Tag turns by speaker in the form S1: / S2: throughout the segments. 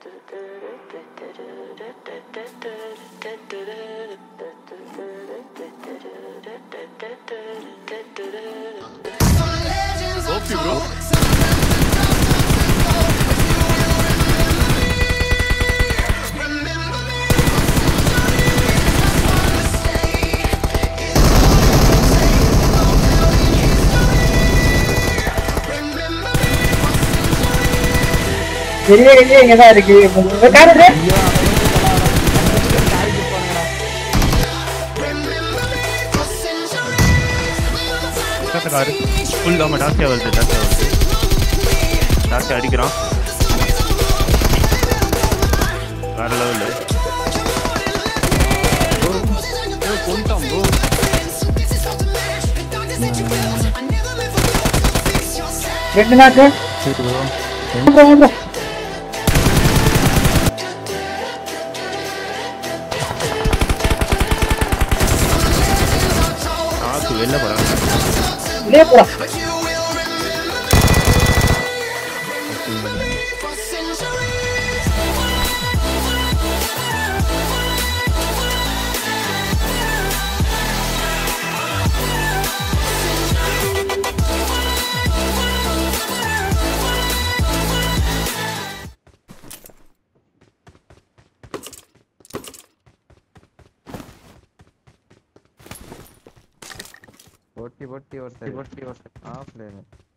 S1: OP bro
S2: வெளியே வெளியே இங்கதான் இருக்கு காரு
S1: காரு ஃபுல் ஆமாம் டாக்டர் வருது டாக்டர் வருது டாக்டர் அடிக்கிறான் வேற லெவலில் கொண்டான் ப்ரோ
S2: ரெண்டு நாக்கு ப்ரோ ப்ரோ
S1: டாக்கு வெளில போகிறாங்க
S2: வெளியே போடா
S3: ஒட்டி ஒட்டி ஒருத்தர் ஒட்டி ஒருத்தர் ஆஃப் லைன்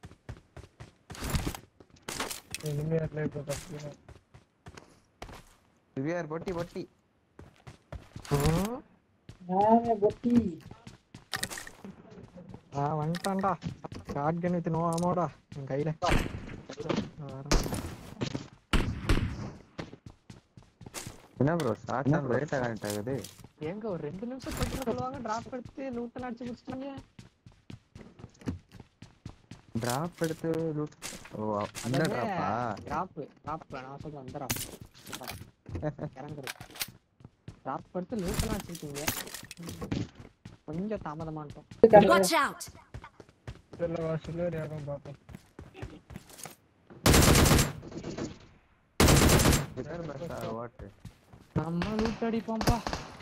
S3: சிவிஆர் பொட்டி பொட்டி
S2: நானே பொட்டி
S4: ஆ வந்துட்டான்டா ஷார்ட் கன் வித் நோ ஆமாடா என் கையில நான் வரேன்.
S3: என்ன ப்ரோ ஷார்ட் தான் லேட்டாக கனெக்ட் ஆகுது
S4: ஏங்க ஒரு ரெண்டு நிமிஷம் போட்டு சொல்லுவாங்க டிராப் எடுத்து லூட்டெல்லாம் அடிச்சு முடிச்சிட்டீங்க
S3: டிராப் எடுத்து loot- ஓ அந்த டிராப்பா
S4: டிராப் டிராப் நான் சொல்றேன் அந்த டிராப் இறங்குறது டிராப் எடுத்து லூட்டெல்லாம் அடிச்சிருக்கீங்க கொஞ்சம் தாமதமாட்டோம்
S5: Watch out!
S3: வாட்டு
S4: நம்ம லூட் அடிப்போம்ப்பா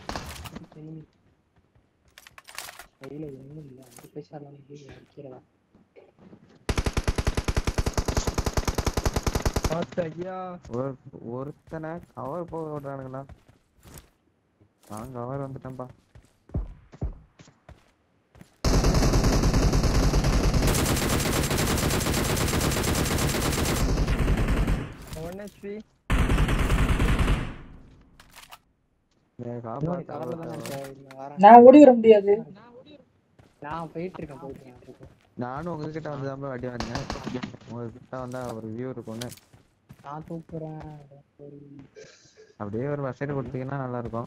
S4: கையில ஒண்ணும் இல்ல அஞ்சு பைசா இல்லாம எப்படி அடிக்கிறதா
S3: ஒரு ஒருத்தனை கவர் போக விடுறானுங்களா நான் கவர் வந்துட்டேன்பா ஏய், காப்பாத்து,
S4: கவர்ல தான்
S3: காப்பாத்து.
S4: இருக்கேன். இல்ல வரேன்.
S2: நான் ஓடி வர முடியாது
S4: நான் போயிட்டு இருக்கேன் போயிட்டு இருக்கேன்
S3: நானும் உங்ககிட்ட வந்து தான் அடி வாங்கினேன் உங்ககிட்ட வந்தா ஒரு வியூ இருக்கும்னு
S4: நான் தூக்குறேன் சரி.
S3: அப்படியே ஒரு வசதி கொடுத்தீங்கன்னா நல்லா இருக்கும்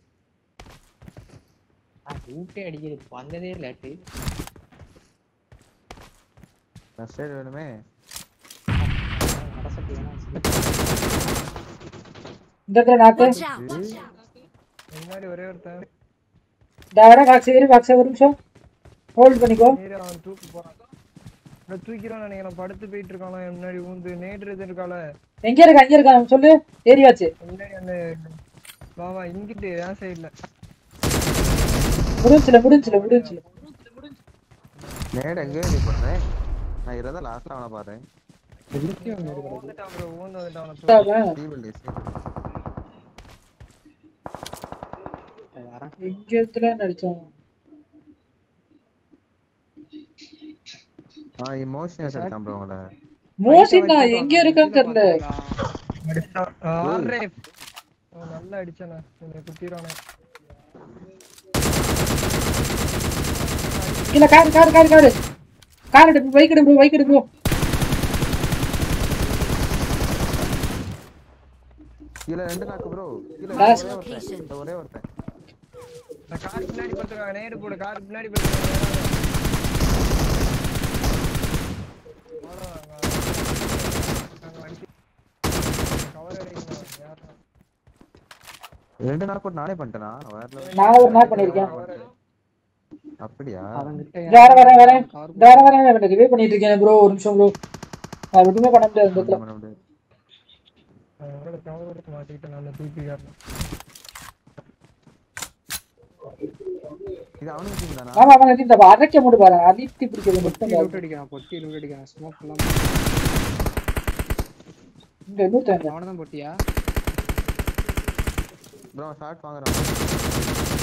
S4: நான் லூட்டே அடிக்கிறது வந்ததே லேட்டு
S3: வசதி வேணுமே
S4: அரசட்டு வேணா
S2: இந்த இடத்துல நாக்கு
S5: Watch out!
S6: முன்னாடி ஒரே ஒருத்தன்
S2: டேரா பாக்ஸ் ஏறி பாக்ஸ் ஒரு நிமிஷம் ஹோல்ட் பண்ணிக்கோ
S6: நேரா அவன் தூக்கு போறான் நான் தூக்கிறோம் நினைக்கிறேன் படுத்து போயிட்டு இருக்கானா என் முன்னாடி ஊந்து நேற்று இருக்கால
S2: எங்க இருக்க அங்க இருக்க சொல்லு ஏறியாச்சு
S6: முன்னாடி அந்த வா வா இங்கிட்டு என் சைடுல
S2: முடிஞ்சுல முடிஞ்சுல முடிஞ்சுல
S3: நேடு எங்கேயோ நீ போடுறேன் நான் இதை தான் லாஸ்ட்ல அவனை பாடுறேன்
S6: ஊந்துட்டான் ப்ரோ ஊந்து வந்துட்டான் அவனை தூக்கு.
S2: அதான்.
S3: டீபிள் டேஸ்
S4: வரேன்
S2: எங்க இடத்துல நடிச்சோம்
S3: ஆ இமோஷனல் எடுத்தான் ப்ரோ உங்களை
S2: மோசினா எங்க இருக்கான்னு தெரியல
S6: அடிச்சான். ஆறே. அவன் நல்லா அடிச்சானே என்னை குத்திடுவானே
S2: இல்ல car car car car car எடு பைக் எடு ப்ரோ பைக் எடு ப்ரோ
S3: கீழே ரெண்டு நாக்கு ப்ரோ கீழே
S2: Last
S3: ஒரே ஒருத்தன் இந்த ஒரே ஒருத்தன்
S6: நான் கார் பின்னாடி படுத்துருக்காங்க நேடு போடு கார் பின்னாடி படுத்துருக்காங்க கவர் அடிக்கணும் யாரா
S3: ரெண்டு நாக்கு போட்டு நானே பண்ணிட்டேனா வேற level.
S2: நான் ஒரு நாள் பண்ணிருக்கேன்
S3: அப்படியா
S4: அவன்கிட்ட
S2: வேற வரேன் வரேன்
S4: car
S2: வேற வரேன் வேற ரிவே பண்ணிட்டு இருக்கேன் ப்ரோ ஒரு நிமிஷம் ப்ரோ நான் எதுவுமே பண்ண முடியாது இந்த இடத்துல
S3: பண்ண முடியாது
S6: அவரோட கவர்மெண்ட் மாட்டிக்கிட்டு நான் தூக்கி காரணம்
S3: இது அவனுக்கு டீம் தானா
S2: ஆமா ஆமா இந்த அரைக்க மூடு பாரு அழித்து பிடிக்கிறது மட்டும்
S4: பொட்டி
S2: பாரு.
S4: லூட் அடிக்கிறான் பொட்டி லூட் அடிக்கிறான் ஸ்மோக் எல்லாம்
S2: இந்த இன்னொருத்தன்
S4: அவனை தான் பொட்டியா
S3: ப்ரோ ஷார்ட் வாங்குறான்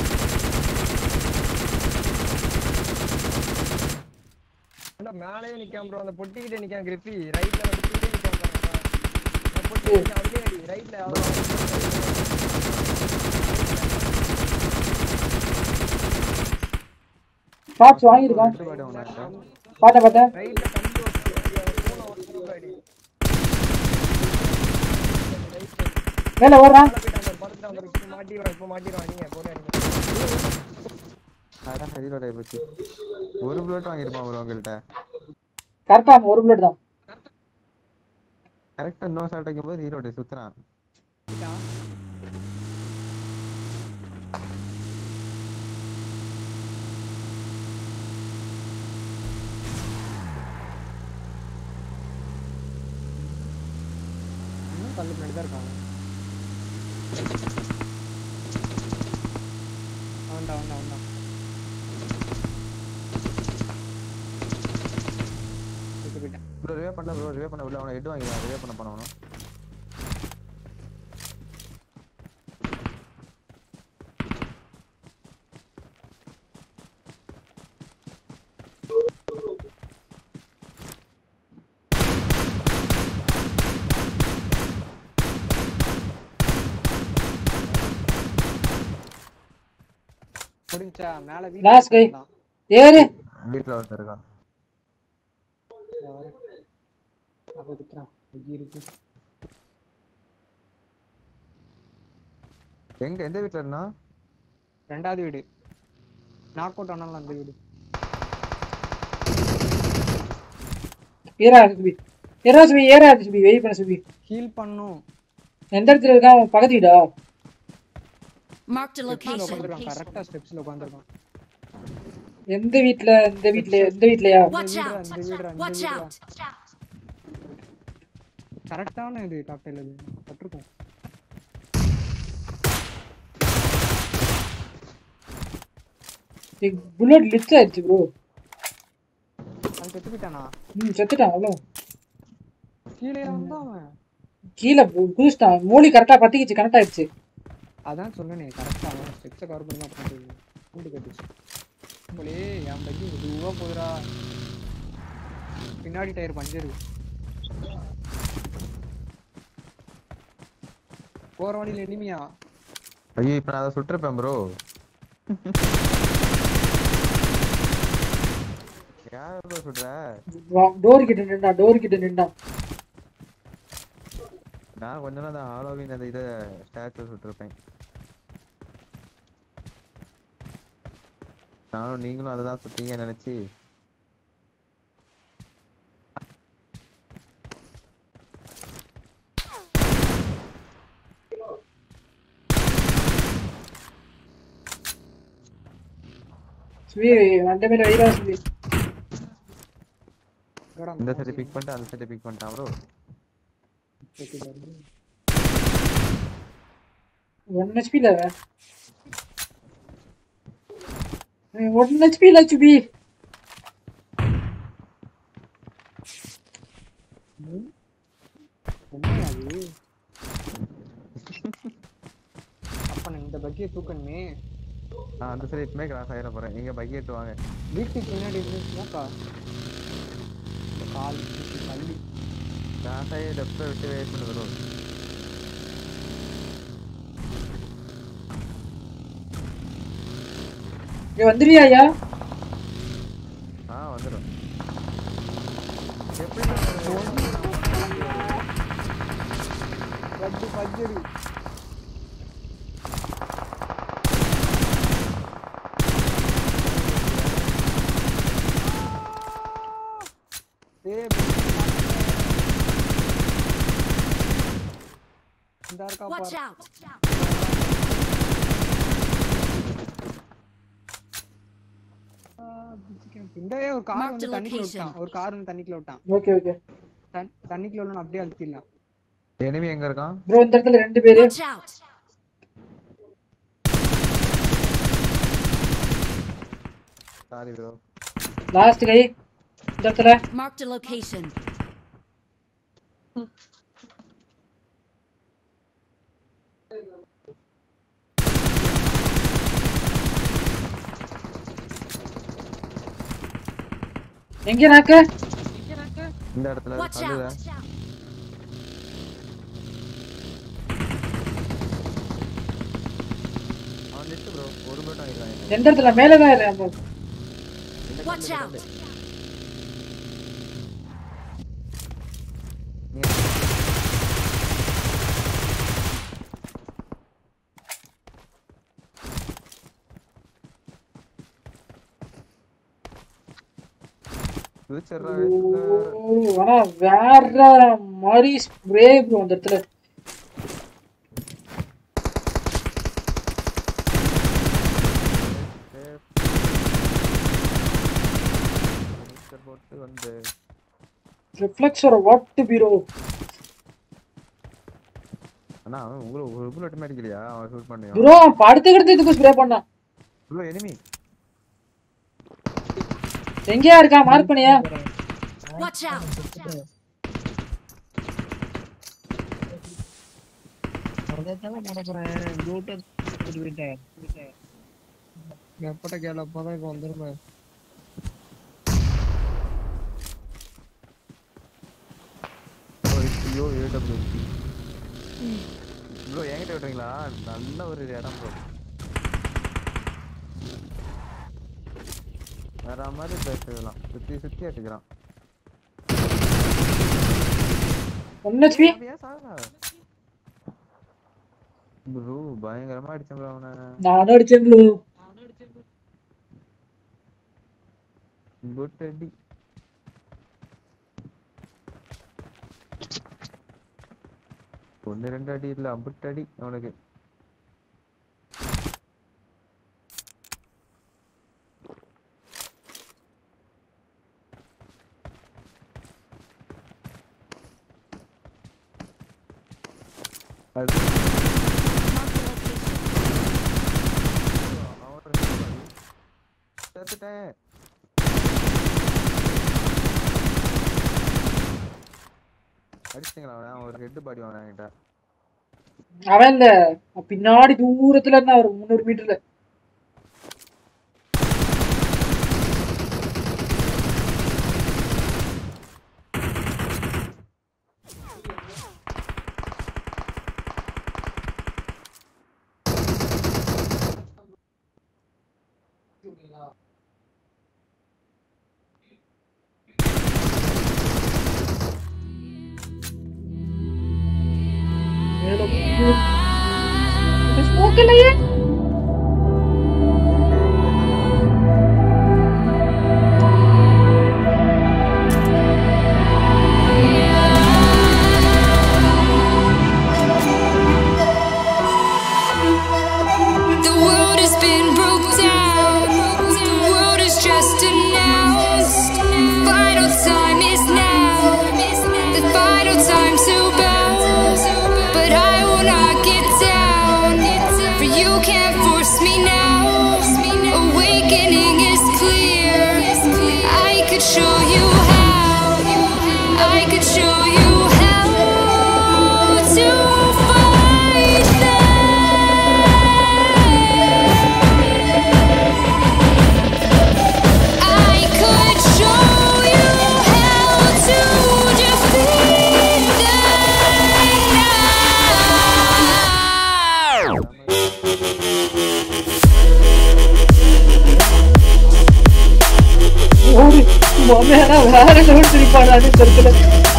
S6: ஆனா மேலேயே நிக்காம ப்ரோ அந்த பொட்டிக்கிட்ட நிக்காம கிரிப்பி ரைட்ல வந்து கீழே நிக்காம பாருங்க அந்த பொட்டி நிக்காம அதுலயே அடி ரைட்ல
S2: ஷார்ட்ஸ் வாங்கியிருக்கான்
S3: ரெண்டு பாட்டு வாங்கினேன்
S2: பார்த்தேன் பார்த்தேன்
S6: ரைட்ல கம்பி வச்சு போன ஒரு அடி
S2: மேல ஓடுறான்
S6: மேல போயிட்டு அந்த படத்துல வந்து இப்ப மாட்டிடுவான் இப்ப மாட்டிடுவான் நீங்க போறேன்
S3: அதான் ஹெரிலோட போச்சு ஒரு புல்லட் வாங்கியிருப்பான் ப்ரோ உங்கள்கிட்ட
S2: கரெக்டா ஒரு புல்லட் தான்
S3: கரெக்டா இன்னொரு ஷாட் வைக்கும்போது ஹீரோட சுத்துறான்
S4: இன்னும் கல்லு பின்னாடி தான் இருக்கான் அவன்டா அவன்டா அவன்டா செத்து போயிட்டான்
S3: ப்ரோ ரிவே பண்ண ப்ரோ ரிவே பண்ண உள்ள அவனை ஹெட் வாங்கிடுவான் ரிவே பண்ண பண்ண
S4: முடிஞ்சா மேல
S2: Last guy.
S4: வீட்டுல
S2: ஏறு
S3: வீட்டில் ஒருத்தர் இருக்கான்
S4: அப்ப இருக்கிறான் இருக்கு
S3: எங்க எந்த வீட்ல இருந்தா
S4: ரெண்டாவது வீடு நாக் அவுட் ஆனாலும் அந்த வீடு
S2: ஏறா சுபி ஏறா சுபி ஏறா சுபி வெயிட் பண்ண சுபி
S4: ஹீல் பண்ணும்
S2: எந்த இடத்துல இருக்கான் அவன் பக்கத்து வீடா
S5: Marked a
S4: ஸ்டெப்ஸ்ல
S5: location.
S4: உட்காந்துருக்கான் கரெக்டா ஸ்டெப்ஸ்ல உட்காந்துருக்கான்
S2: எந்த வீட்ல இந்த வீட்ல எந்த வீட்லயா
S5: Watch
S4: வீடுடா,
S5: out!
S4: இந்த வீடுடா, இந்த
S5: Watch
S4: வீடுடா.
S5: out!
S4: கரெக்டான இது காக்டெயில் இது பட்டிருக்கோம்
S2: புல்லட் லிப்ஸ் ஆயிடுச்சு ப்ரோ
S4: அவன் செத்து போயிட்டானா
S2: ம் செத்துட்டான் அவ்வளோ
S4: கீழே வந்தான் அவன்
S2: கீழே கு- குதிச்சிட்டான் மூலி கரெக்டா பத்திக்கிச்சு கனெக்ட் ஆயிடுச்சு
S4: அதான் சொன்னேனே கரெக்டா அவன் ஸ்டெப்ஸை கவர் பண்ணி தான் பண்ணுறது மூடி கட்டுச்சு போலே என் பைக்கு மெதுவா போகுதுடா பின்னாடி டயர் பஞ்சரு போற வழியில எனிமியா
S3: ஐயோ இப்ப நான் அதை சுட்டிருப்பேன் ப்ரோ யார் ப்ரோ சுடுற
S2: டோர் கிட்ட நின்றான் டோர் கிட்ட நின்றான்
S3: நான் கொஞ்ச நாள் அந்த ஹாலோவின் அந்த இதை ஸ்டாச்சு சுட்டிருப்பேன் நானும் நீங்களும் அதை தான் சுத்தீங்க நினைச்சு
S2: சுபி வண்ட மேல வெயிலா சுபி
S3: இந்த சைடு பிக் பண்ணிட்டு அந்த சைடு பிக் பண்ணிட்டான் ப்ரோ
S2: ஒன் ஹெச்பில அவன் ஒன் ஹெச்பில சுபி
S4: என்னையா அது அப்ப நான் இந்த பக்கியை தூக்கணுமே
S3: நான் அந்த சைடு இப்பமே கிராஸ் ஆயிட போறேன் நீங்க பைக் எடுத்து வாங்க
S4: வீட்டுக்கு பின்னாடி இருந்துச்சுனாக்கா இந்த கால் தள்ளி
S3: கிராஸ் ஆகி லெஃப்ட் விட்டு வெயிட் பண்ணு ப்ரோ
S2: நீ வந்துருவியா ஐயா
S3: ஆ வந்துடும் எப்படி
S4: பஜ்ஜு பஜ்ஜரி ஏய் இந்த இருக்கா
S5: Watch
S4: பாரு
S5: out!
S4: இந்த ஒரு கார்
S5: Marked
S4: வந்து தண்ணிக்குள்ள
S5: location.
S4: விட்டான் ஒரு கார் வந்து தண்ணிக்குள்ள விட்டான்
S2: ஓகே ஓகே
S4: தண்- தண்ணிக்குள்ள உள்ள அப்படியே அழுத்திடலாம்
S3: எனிமி எங்க இருக்கான்
S2: ப்ரோ இந்த இடத்துல ரெண்டு பேரு
S5: Watch out!
S3: Sorry bro
S2: last கை இந்த இடத்துல
S5: Marked a location.
S2: எங்க நாக்கு
S3: இந்த இடத்துல
S5: Watch
S3: அதுல
S5: out!
S3: அவன் நிட்டு ப்ரோ ஒரு மட்டும் இருக்கான்
S2: எந்த இடத்துல மேலதான் இல்ல bro.
S5: Watch out!
S3: ஃபியூச்சர்
S2: ஓ, ஆனா வேற மாதிரி ஸ்ப்ரே ப்ரோ அந்த இடத்துல
S3: போட்டு வந்து
S2: ரிஃப்ளெக்ஸர் வாட் பீரோ
S3: அண்ணா அவன் உங்களுக்கு ஒரு புல்லட் அடிக்கலையா அவன் ஷூட் பண்ணியா
S2: ப்ரோ படுத்து கிடத்து இதுக்கு ஸ்ப்ரே பண்ணான்
S3: ப்ரோ எனிமி
S2: எங்கேயா இருக்கா மார்க் பண்ணியா
S5: Watch out!
S6: எப்பட்ட கேள அப்பதான் இப்ப வந்துருமே
S3: ஐயோ ஏடபிள்யூ ப்ரோ என்கிட்ட விட்டுறீங்களா நல்ல ஒரு இடம் ப்ரோ வேற மாதிரி பேசலாம் சுத்தி சுத்தி அடிக்கிறான்
S2: ஒன்னு ஹெச்பி
S3: ப்ரோ பயங்கரமா அடிச்சேன் ப்ரோ அவனை
S2: நானும் அடிச்சேன் ப்ரோ
S3: குட் அடி ஒன்னு ரெண்டு அடி இல்ல அம்புட்டு அடி அவனுக்கு அது
S5: Marked a location.
S3: அவன் செத்துட்டேன் அடிச்சிட்டீங்களா அவனை அவன் ஒரு ஹெட் பாடி அவன் என்கிட்ட
S2: அவன் இல்ல பின்னாடி தூரத்துல இருந்தா ஒரு முந்நூறு மீட்டர்ல ஸ்மோக் இல்லையே
S7: The world has been broke down. The world is just announced. Final time is now. The final time to bow. But I will not get down. For you can't force me now. Awakening is clear. I could show you how. I could show you how to fight them. I could show you how to defeat them now.
S2: ஓடு மொமையானா வேற level சிரிப்பாடா அது தெரியல